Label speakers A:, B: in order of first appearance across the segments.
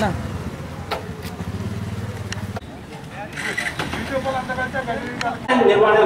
A: అన్న
B: నిర్మాణం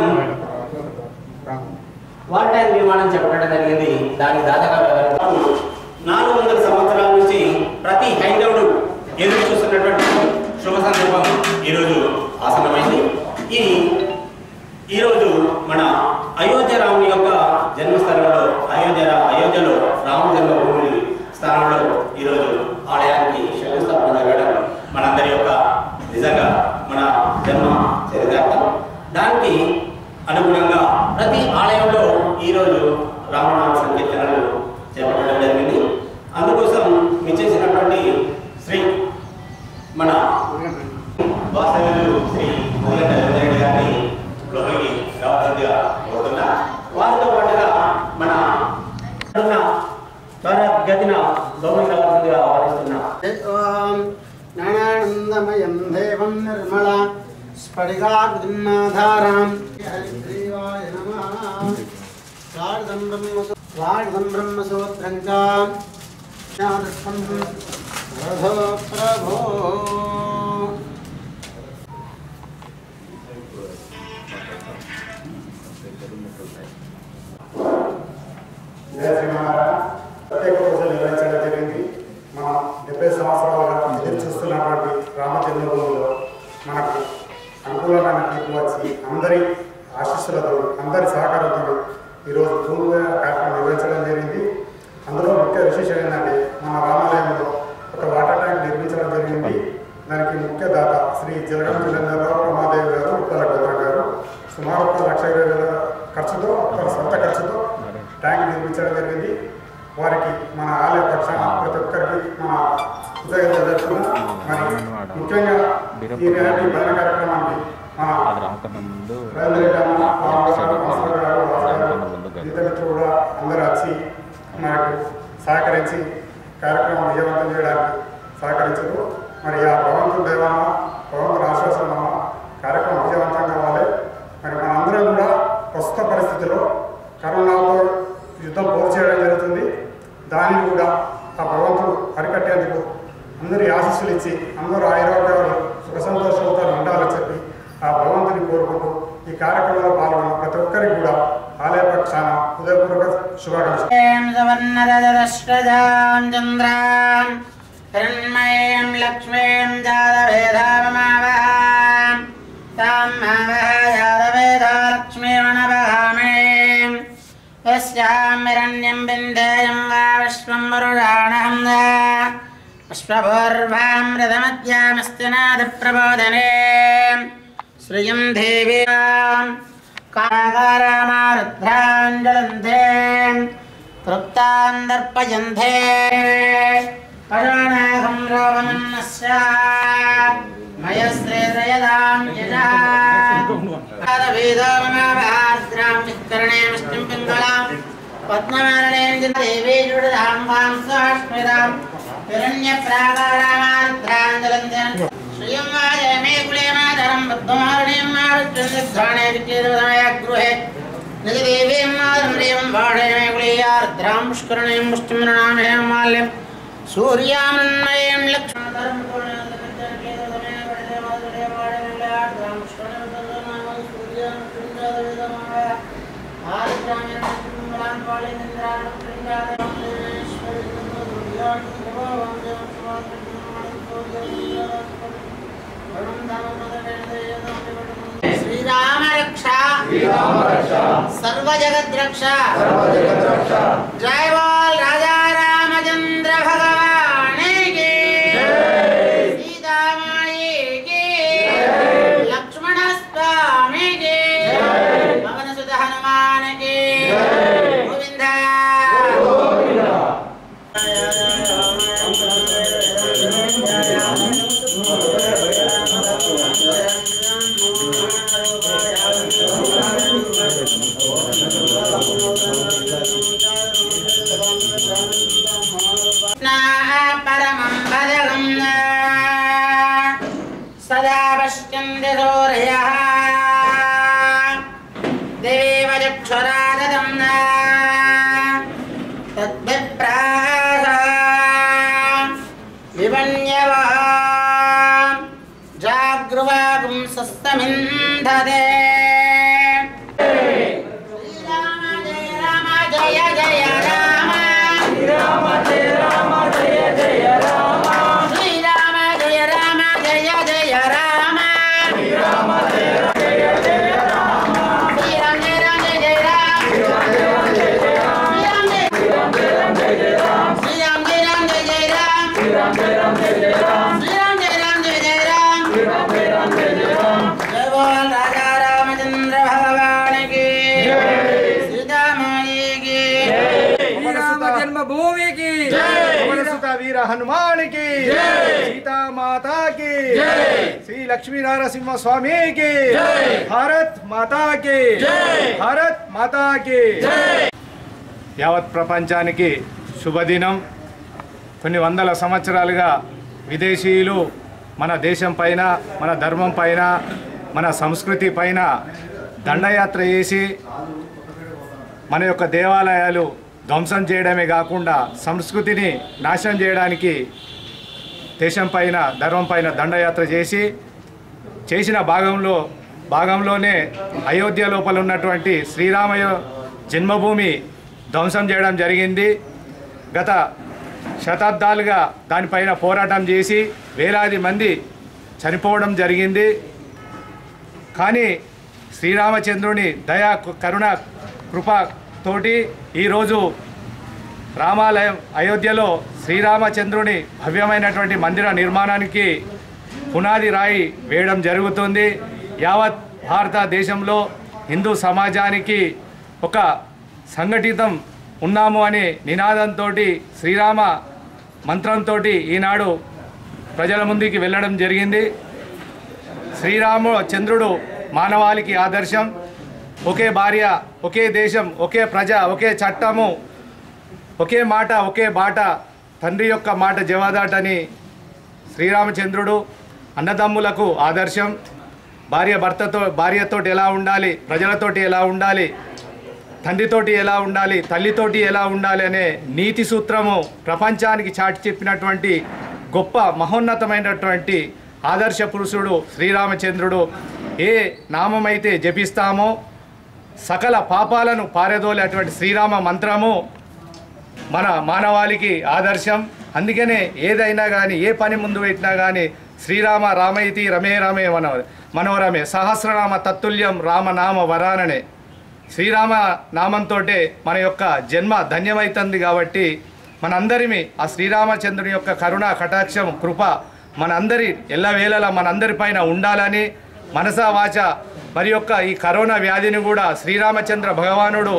B: wall tank నిర్మాణం చేపట్టడం జరిగింది దాని దాదాగా నాలుగు వందల సంవత్సరాల నుంచి ప్రతి హైందవుడు ఎదురు చూస్తున్నటువంటి శుభ సందర్భం ఈరోజు ఆసన్నమైంది ఈ ఈరోజు మన అయోధ్య రాముని యొక్క జన్మస్థలంలో అయోధ్య అయోధ్యలో రామ జన్మభూమి స్థానంలో ఈరోజు ఆలయానికి శంకుస్థాపన జరగడం మనందరి యొక్క నిజంగా మన జన్మ చరితార్థం దానికి అనుగుణంగా ప్రతి ఆలయంలో ఈరోజు రామనామ సంకీర్తనలు చేపట్టడం జరిగింది అందుకోసం విచ్చేసినటువంటి శ్రీ మన వాస్తవ్యులు శ్రీ మురళి రెడ్డి గారిని లోపలికి రావాల్సిందిగా కోరుతున్నా వారితో పాటుగా మన ఉన్న త్వరగతిన లోపలికి రావాల్సిందిగా ఆహ్వానిస్తున్నా
C: ఓం జ్ఞానానందమయం దేవం నిర్మల స్ఫటికాకృతిమాధారాం హరిగ్రీవాయ నమః సార్ధం బ్రహ్మ సార్ధం బ్రహ్మసూత్రం చ జ్ఞానదృష్టం రథో ప్రభో
D: జయ శ్రీమన్నారాయణ ప్రత్యేక పూజలు నిర్వహించడం జరిగింది మనం డెబ్బై సంవత్సరాలుగా ఎదురు చూస్తున్నటువంటి రామ జన్మభూమిలో మనకు అనుకూలమైన తీర్పు వచ్చి అందరి ఆశీస్సులతో అందరి సహకారంతో ఈరోజు భూమి పూజ కార్యక్రమం నిర్వహించడం జరిగింది అందులో ముఖ్య విశేషం ఏంటంటే మన రామాలయంలో ఒక వాటర్ ట్యాంక్ నిర్మించడం జరిగింది దానికి ముఖ్య దాత శ్రీ జలగం చంద్రరావు రమాదేవి గారు ఉప్పల గౌరవ్ గారు సుమారు ఒక లక్ష ఇరవై వేల ఖర్చుతో తన సొంత ఖర్చుతో ట్యాంక్ నిర్మించడం జరిగింది వారికి మన ఆలయ పక్షాన ప్రతి ఒక్కరికి మన కృతజ్ఞతలు తెలుపుతున్నాం మరి ముఖ్యంగా ఈ ర్యాలీ భజన కార్యక్రమానికి మన
A: అది రామకన్నా ముందు
D: రైల్వే అన్న, రామారావు గారు, భాస్కర్ గారు, భాస్కర్ గారు, గీత మిత్రులు కూడా అందరూ వచ్చి మనకు సహకరించి కార్యక్రమం విజయవంతం చేయడానికి సహకరించారు మరి ఆ భగవంతుని దేవాన భగవంతుని ఆశ్వాసం వలన కార్యక్రమం విజయవంతం కావాలి మరి మనందరం కూడా ప్రస్తుత పరిస్థితిలో కరోనాతో యుద్ధం పోరు చేయడం జరుగుతుంది దానిని కూడా ఆ భగవంతుడు అరికట్టేందుకు అందరి ఆశీస్సులు ఇచ్చి అందరూ ఆయుర్వేదాలు సుఖ సంతోషాలతో ఉండాలని చెప్పి ఆ భగవంతుని కోరుకుంటూ ఈ కార్యక్రమంలో పాల్గొన్న ప్రతి ఒక్కరికి కూడా ఆలయ పక్షాన హృదయపూర్వక శుభాకాంక్షలు
C: సవర్ణరజరశ్రజాం చంద్రాం హిరణ్మయీం లక్ష్మీం జాతవేదామమావహాం తాం మావహ జాతవేదా లక్ష్మీమణవహామీం యస్యాం హిరణ్యం బిందేయం వా విశ్వం వరుణాణహం పుష్పభూర్వాం రథమద్యామస్తి నాదప్రబోధనే శ్రియం దేవ్యాం కాకారామారుద్రాంజలంధే తృప్తాన్ దర్పయంధే పరాణాహం రోగమన్నస్య మయ శ్రేదయదాం యజావేదోమమాభాద్రాం విస్తరణే ముష్టిం పింగళాం పద్మమారణేంద్ర దేవీ జుడదాం వాం సాష్మిదాం హిరణ్యప్రాకారామారుద్రాంజలంధే శ్రియం వాజమే కులే మాతరం బుద్ధమారణీయం మారుద్రాణే విద్యేదమయ గృహే నిజదేవీం మాతరం దేవం వాడయమే కులేయార్ద్రాం పుష్కరణీయం ముష్టిమృణామేయం మాల్యం సూర్యామన్మయం లక్ష్మణధరం శ్రీరామ రక్ష సర్వ జగద్ రక్ష జయ బోల్ రాజా రామచంద్ర భగవానే కి సీతామాయి కి లక్ష్మణ స్వామి కి పవన సుత హనుమాన్ కి గోవింద పరమం పదగం సదా పశ్యంతి సూర్యः దేవేవ చక్షురాదదం తద్విప్రాస వివన్యవా పదే శ్రీరామ జయ రామ జయ జయ రామ శ్రీరామ జయ రామ జయ జయ రామ శ్రీరామ జయ రామ జయ జయ రామ శ్రీరామ జయ జయ జయ రామ శ్రీరామ జయ రామ జయ జయ రామ శ్రీరామ జయ రామ జయ జయ రామ శ్రీరామ జయ రామ జయ జయ రామ శ్రీరామ జయ రామ జయ జయ రామ శ్రీరామ జయ రామ జయ జయ రామ శ్రీరామ జయ రామ జయ జయ రామ శ్రీరామ జయ రామ జయ జయ రామ జయ బోల్ రాజా రామచంద్ర భగవాన్ की सीता माई की
A: శ్రీరామ జన్మభూమికి
D: సుత వీర హనుమానికి సీతామాతాకి శ్రీ లక్ష్మీ నరసింహ స్వామికి భారత్ మాతాకి భారత్ మాతాకి యావత్ ప్రపంచానికి శుభదినం కొన్ని వందల సంవత్సరాలుగా విదేశీయులు మన దేశం పైన మన ధర్మం పైన మన సంస్కృతి పైన దండయాత్ర చేసి మన యొక్క దేవాలయాలు ధ్వంసం చేయడమే కాకుండా సంస్కృతిని నాశనం చేయడానికి దేశం పైన ధర్మం పైన దండయాత్ర చేసి చేసిన భాగంలో భాగంలోనే అయోధ్య లోపల ఉన్నటువంటి శ్రీరామయ జన్మభూమి ధ్వంసం చేయడం జరిగింది గత శతాబ్దాలుగా దానిపైన పోరాటం చేసి వేలాది మంది చనిపోవడం జరిగింది కానీ శ్రీరామచంద్రుని దయా కరుణ కృప తోటి ఈరోజు రామాలయం అయోధ్యలో శ్రీరామచంద్రుని భవ్యమైనటువంటి మందిర నిర్మాణానికి పునాది రాయి వేయడం జరుగుతుంది యావత్ భారతదేశంలో హిందూ సమాజానికి ఒక సంఘటితం ఉన్నాము అనే నినాదంతో శ్రీరామ మంత్రంతో ఈనాడు ప్రజల ముందుకి వెళ్ళడం జరిగింది శ్రీరాము చంద్రుడు మానవాళికి ఆదర్శం ఒకే భార్య ఒకే దేశం ఒకే ప్రజ ఒకే చట్టము ఒకే మాట ఒకే బాట తండ్రి యొక్క మాట జవాదాటని శ్రీరామచంద్రుడు అన్నదమ్ములకు ఆదర్శం భార్య భర్తతో భార్యతోటి ఎలా ఉండాలి ప్రజలతోటి ఎలా ఉండాలి తండ్రితోటి ఎలా ఉండాలి తల్లితోటి ఎలా ఉండాలి అనే నీతి సూత్రము ప్రపంచానికి చాటి చెప్పినటువంటి గొప్ప మహోన్నతమైనటువంటి ఆదర్శ పురుషుడు శ్రీరామచంద్రుడు ఏ నామమైతే జపిస్తామో సకల పాపాలను పారదోలేటువంటి శ్రీరామ మంత్రము మన మానవాళికి ఆదర్శం అందుకనే ఏదైనా కానీ ఏ పని ముందు పెట్టినా కానీ శ్రీరామ రామయితి రమే రమే మన మనోరమే సహస్రనామ తత్తుల్యం రామనామ వరాననే శ్రీరామ నామంతో మన యొక్క జన్మ ధన్యమవుతుంది కాబట్టి మనందరిమి ఆ శ్రీరామచంద్రుని యొక్క కరుణ కటాక్షం కృప మనందరి ఎల్లవేళలా మనందరిపైన ఉండాలని మనసా వాచ మరి యొక్క ఈ కరోనా వ్యాధిని కూడా శ్రీరామచంద్ర భగవానుడు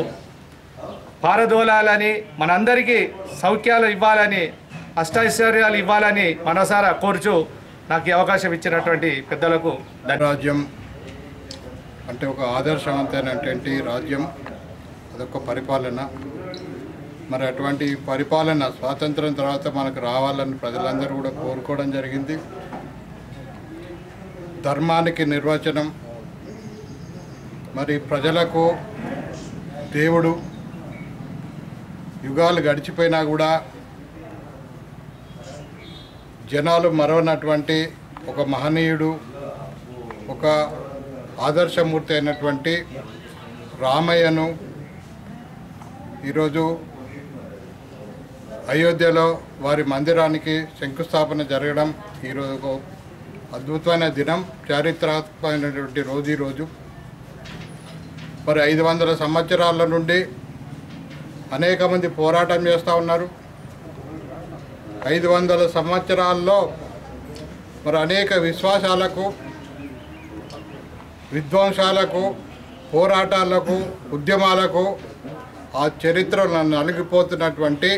D: పారదోలాలని మనందరికీ సౌఖ్యాలు ఇవ్వాలని అష్టైశ్వర్యాలు ఇవ్వాలని మనసారా కోరుచు నాకు ఈ అవకాశం ఇచ్చినటువంటి పెద్దలకు ధన్యవాదాలు
E: రాజ్యం అంటే ఒక ఆదర్శవంతమైనటువంటి రాజ్యం అదొక పరిపాలన మరి అటువంటి పరిపాలన స్వాతంత్రం తర్వాత మనకు రావాలని ప్రజలందరూ కూడా కోరుకోవడం జరిగింది ధర్మానికి నిర్వచనం మరి ప్రజలకు దేవుడు యుగాలు గడిచిపోయినా కూడా జనాలు మరవనటువంటి ఒక మహనీయుడు ఒక ఆదర్శమూర్తి అయినటువంటి రామయ్యను ఈరోజు అయోధ్యలో వారి మందిరానికి శంకుస్థాపన జరగడం ఈరోజు ఒక అద్భుతమైన దినం చారిత్రాత్మకమైనటువంటి రోజు ఈరోజు మరి ఐదు వందల సంవత్సరాల నుండి అనేక మంది పోరాటం చేస్తూ ఉన్నారు ఐదు వందల సంవత్సరాల్లో మరి అనేక విశ్వాసాలకు విధ్వంసాలకు పోరాటాలకు ఉద్యమాలకు ఆ చరిత్రలో నలిగిపోతున్నటువంటి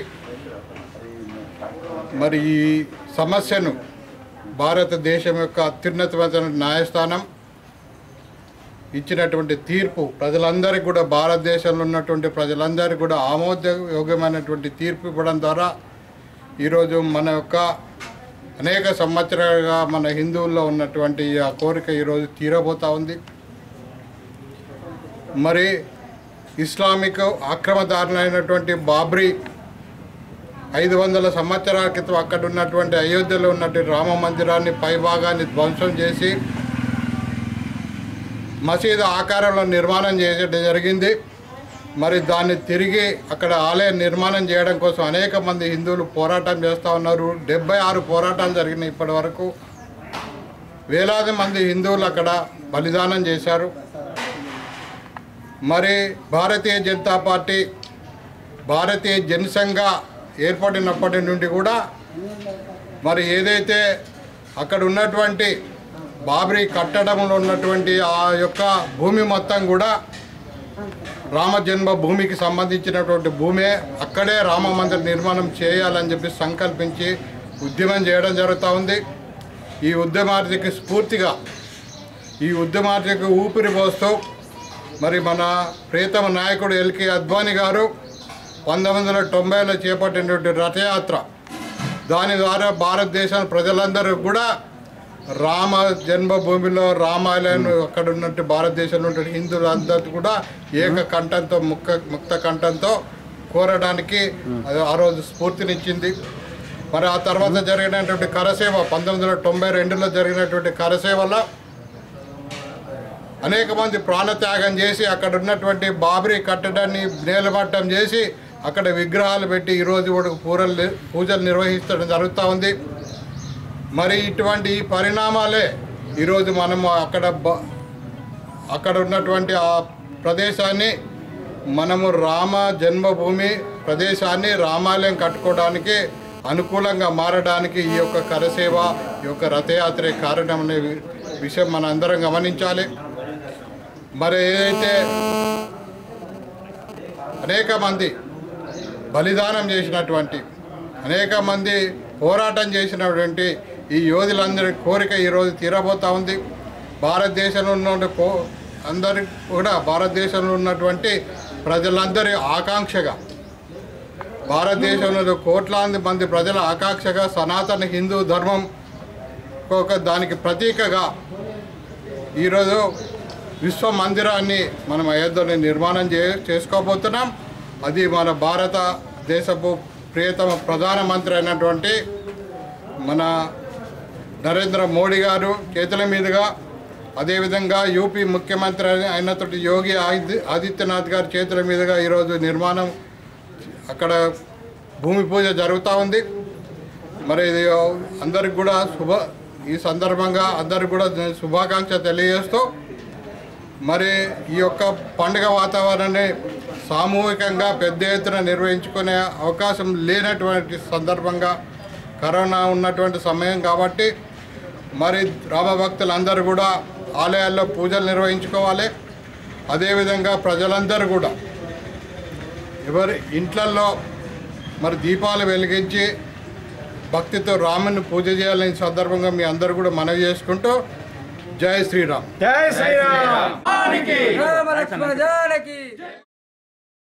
E: మరి ఈ సమస్యను భారతదేశం యొక్క అత్యున్నతమైన న్యాయస్థానం ఇచ్చినటువంటి తీర్పు ప్రజలందరికీ కూడా భారతదేశంలో ఉన్నటువంటి ప్రజలందరికీ కూడా ఆమోదయోగ్యమైనటువంటి తీర్పు ఇవ్వడం ద్వారా ఈరోజు మన యొక్క అనేక సంవత్సరాలుగా మన హిందువుల్లో ఉన్నటువంటి ఆ కోరిక ఈరోజు తీరబోతా ఉంది మరి ఇస్లామిక్ ఆక్రమదారులైనటువంటి బాబ్రీ ఐదు వందల సంవత్సరాల క్రితం అక్కడ ఉన్నటువంటి అయోధ్యలో ఉన్నటువంటి రామ మందిరాన్ని పైభాగాన్ని ధ్వంసం చేసి మసీదు ఆకారంలో నిర్మాణం చేయడం జరిగింది మరి దాన్ని తిరిగి అక్కడ ఆలయం నిర్మాణం చేయడం కోసం అనేక మంది హిందువులు పోరాటం చేస్తూ ఉన్నారు డెబ్బై ఆరు పోరాటాలు జరిగినాయి ఇప్పటి వరకు వేలాది మంది హిందువులు అక్కడ బలిదానం చేశారు మరి భారతీయ జనతా పార్టీ భారతీయ జనసంఘ ఏర్పడినప్పటి నుండి కూడా మరి ఏదైతే అక్కడ ఉన్నటువంటి బాబ్రీ కట్టడంలో ఉన్నటువంటి ఆ యొక్క భూమి మొత్తం కూడా రామ జన్మ భూమికి సంబంధించినటువంటి భూమే అక్కడే రామ మందిర నిర్మాణం చేయాలని చెప్పి సంకల్పించి ఉద్యమం చేయడం జరుగుతూ ఉంది ఈ ఉద్యమానికి స్ఫూర్తిగా ఈ ఉద్యమానికి ఊపిరి పోస్తూ మరి మన ప్రియతమ నాయకుడు ఎల్కే అద్వానీ గారు పంతొమ్మిది వందల తొంభైలో చేపట్టినటువంటి రథయాత్ర దాని ద్వారా భారతదేశం ప్రజలందరూ కూడా రామ జన్మభూమిలో రామాలయం అక్కడ ఉన్నట్టు భారతదేశంలో ఉన్నటువంటి హిందువులందరూ కూడా ఏక కంఠంతో ముక్క ముక్త కంఠంతో కోరడానికి అది ఆ రోజు స్ఫూర్తినిచ్చింది మరి ఆ తర్వాత జరిగినటువంటి కరసేవ పంతొమ్మిది వందల తొంభై రెండులో జరిగినటువంటి కరసేవలో అనేక మంది ప్రాణత్యాగం చేసి అక్కడ ఉన్నటువంటి బాబరీ కట్టడాన్ని నేలమట్టం చేసి అక్కడ విగ్రహాలు పెట్టి ఈరోజు కూడా పూరలు పూజలు నిర్వహించడం జరుగుతూ ఉంది మరి ఇటువంటి పరిణామాలే ఈరోజు మనము అక్కడ బ- అక్కడ ఉన్నటువంటి ఆ ప్రదేశాన్ని మనము రామ జన్మభూమి ప్రదేశాన్ని రామాలయం కట్టుకోవడానికి అనుకూలంగా మారడానికి ఈ యొక్క కరసేవ ఈ యొక్క రథయాత్రే కారణం అనే వి- విషయం మన అందరం గమనించాలి మరి ఏదైతే అనేక మంది బలిదానం చేసినటువంటి అనేక మంది పోరాటం చేసినటువంటి ఈ యోధులందరి కోరిక ఈరోజు తీరబోతా ఉంది భారతదేశంలో ఉన్న కో అందరి కూడా భారతదేశంలో ఉన్నటువంటి ప్రజలందరి ఆకాంక్షగా భారతదేశంలో కోట్లాది మంది ప్రజల ఆకాంక్షగా సనాతన హిందూ ధర్మం ఒక దానికి ప్రతీకగా ఈరోజు విశ్వ మందిరాన్ని మనం అయోధ్యలో నిర్మాణం చే చేసుకోబోతున్నాం అది మన భారతదేశపు ప్రియతమ ప్రధానమంత్రి అయినటువంటి మన నరేంద్ర మోడీ గారు చేతుల మీదుగా అదేవిధంగా యూపీ ముఖ్యమంత్రి అయిన- అయినటువంటి యోగి ఆది- ఆదిత్యనాథ్ గారి చేతుల మీదుగా ఈరోజు నిర్మాణం అక్కడ భూమి పూజ జరుగుతూ ఉంది మరి ఇది అందరికి కూడా శుభ ఈ సందర్భంగా అందరికి కూడా నేను శుభాకాంక్ష తెలియజేస్తూ మరి ఈ యొక్క పండుగ వాతావరణాన్ని సామూహికంగా పెద్ద ఎత్తున నిర్వహించుకునే అవకాశం లేనటువంటి సందర్భంగా కరోనా ఉన్నటువంటి సమయం కాబట్టి మరి రామభక్తులందరూ కూడా ఆలయాల్లో పూజలు నిర్వహించుకోవాలి అదేవిధంగా ప్రజలందరూ కూడా ఎవరి ఇంట్లల్లో మరి దీపాలు వెలిగించి భక్తితో రాముని పూజ చేయాలని ఈ సందర్భంగా మీ అందరూ కూడా మనవి చేసుకుంటూ జై శ్రీరామ్
A: రామ లక్ష్మణ జానకి